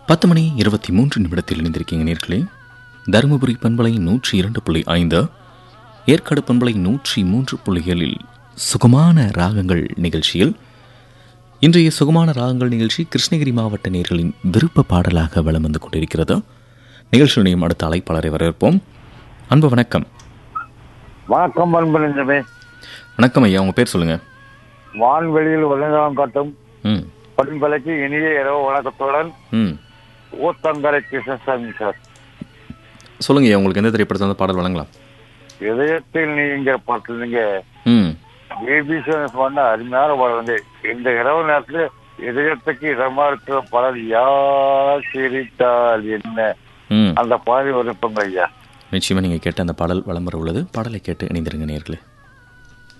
பத்து மணி இருபத்தி மூன்று நிமிடத்தில் இணைந்திருக்கீங்க நேர்களே தருமபுரி பண்பலை நூற்றி இரண்டு புள்ளி ஐந்து ஏற்காடு பண்பலை நூற்றி மூன்று புள்ளிகளில் சுகமான ராகங்கள் நிகழ்ச்சியில் இன்றைய சுகமான ராகங்கள் நிகழ்ச்சி கிருஷ்ணகிரி மாவட்ட நேர்களின் விருப்ப பாடலாக வலம் வந்து கொண்டிருக்கிறது நிகழ்ச்சியுடையும் அடுத்த அழைப்பாளரை வரவேற்போம் அன்பு வணக்கம் வணக்கம் அன்பு வணக்கம் ஐயா உங்கள் பேர் சொல்லுங்கள் வான்வெளியில் வல்லங்காலம் காட்டும் ம் பண்பலைக்கு இனிய இரவு வணக்கத்துடன் ம் ஊத்தங்கரை கிருஷ்ணசாமி சார் சொல்லுங்க ஐயா உங்களுக்கு எந்த திரைப்படத்தில் வந்து பாடல் வழங்கலாம் இதயத்தில் நீங்க பாட்டு நீங்க ம் ஏபிசி பண்ண அருமையான பாடல் வந்து இந்த இரவு நேரத்துல இதயத்துக்கு இடமா இருக்கிற பாடல் யார் சிரித்தால் என்ன ம் அந்த பாடல் விருப்பங்க ஐயா நிச்சயமாக நீங்கள் கேட்ட அந்த பாடல் வலம் வர உள்ளது பாடலை கேட்டு இணைந்திருங்க நேர்களே